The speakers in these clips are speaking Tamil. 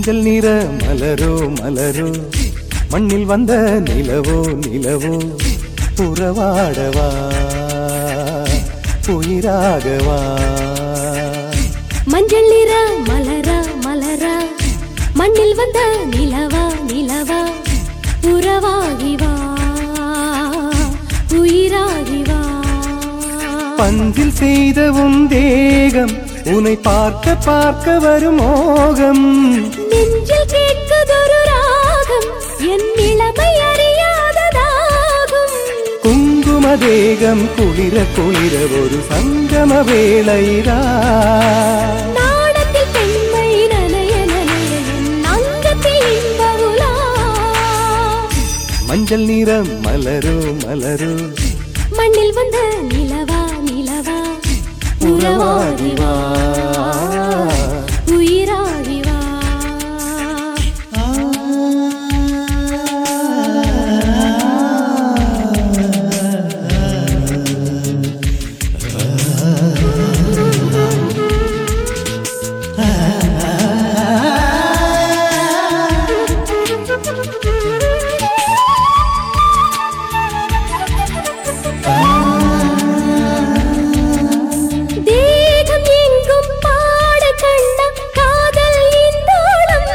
மஞ்சள் நிற மலரோ மலரோ மண்ணில் வந்த நிலவோ நிலவோ புறவாடவா உயிராகவா மஞ்சள் நிற மலரா மலரா மண்ணில் வந்த நிலவா நிலவா உறவாகி வா உயிராகி வா பஞ்சில் செய்த உன் தேகம் உன்னை பார்க்க பார்க்க வரும் மோகம் நெஞ்சில் கேட்குதொரு ராகம் என் இளமை அறியாததாகும் குங்கும தேகம் குளிர குளிர ஒரு சங்கம வேளைதா நாடத்தில் பெண்மை நனைய நனைய என் அங்கத்தில் இன்ப உலா மஞ்சள் நிறம் மலரோ மலரோ மண்ணில் வந்த நிலவா நிலவா உறவாகி வா உயிராகி வா தேகம் எங்கும் பாட கண்ட காதல் இந்தோளம்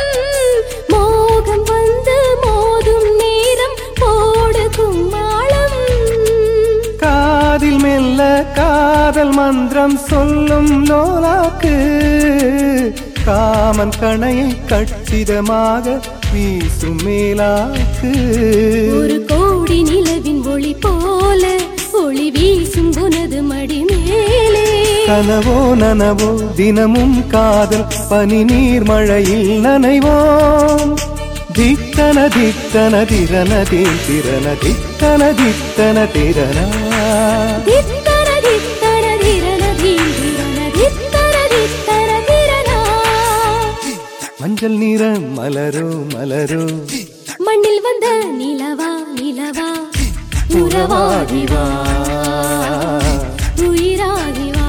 மோகம் வந்து மோதும் நேரம் போடு கும்மாளம் காதில் மெல்ல காதல் மந்திரம் சொல்லும் லோலாக்கு காமன் கணையை கச்சிதமாக வீசும் மேலாக்கு ஒரு கோடி நிலவின் ஒளி போல ஒளி வீசும் உனது மடி மேலே கனவோ நனவோ தினமும் காதல் பனி நீர் மழையில் நனைவோம் தித்தன தித்தன திரன திரன தித்தன தித்தன திரனா தித்தர தித்தர திரண தீந்திரண தித்தர தித்தர திரணா மஞ்சள் நிறம் மலரோ மலரோ மண்ணில் வந்த நிலவா நிலவா உறவாகி வா உயிராகி வா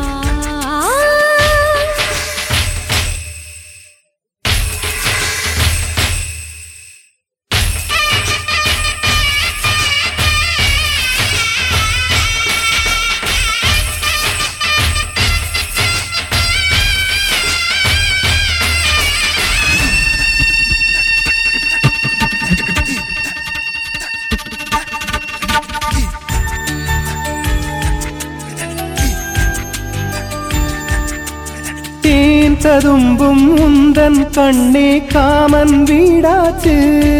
தேன் ததும்பும் உந்தன் கண்ணே காமன் வீடாச்சு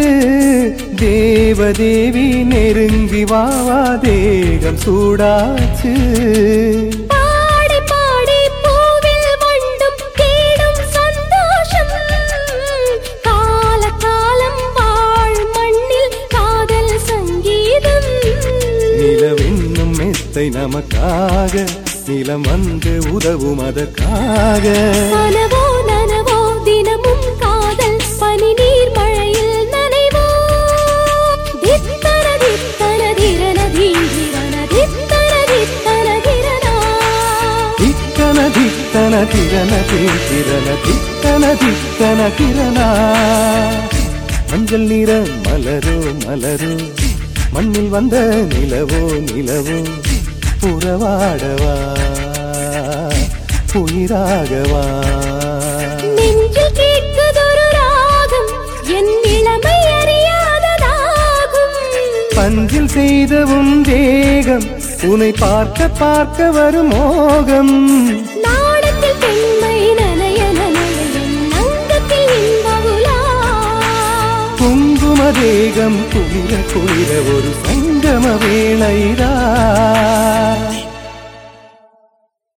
தேவதேவி நெருங்கி வாவா தேகம் சூடாச்சு பாடி பாடி பூவில் வண்டும் தேடும் சந்தோஷம் கால காலம் வாழ் மண்ணில் காதல் சங்கீதம் நிலவென்னும் மெத்தை நமக்காக நிலம் வந்து உதவும் அதற்காக கனவோ நனவோ தினமும் காதல் பனி நீர் மழையில் நனைவோ தித்தர தித்தர திரண தீந்திரண தித்தர தித்தர திரணா தித்தன தித்தன திரன திரன தித்தன தித்தன கிரணா மஞ்சள் நிற மலரோ மலரோ மண்ணில் வந்த நிலவோ நிலவோ புறவாடவா உயிராகவா நெஞ்சில் கேட்குதொரு ராகம் என் இளமை அறியாததாகும் பஞ்சில் செய்தவும் தேகம் உன்னை பார்க்க பார்க்க வரும் மோகம் நாடத்தில் பெண்மை நனைய நனைய என் அங்கத்தில் இன்ப உலா குங்கும தேகம் குளிர குளிர ஒரு சங்கம வேளைதா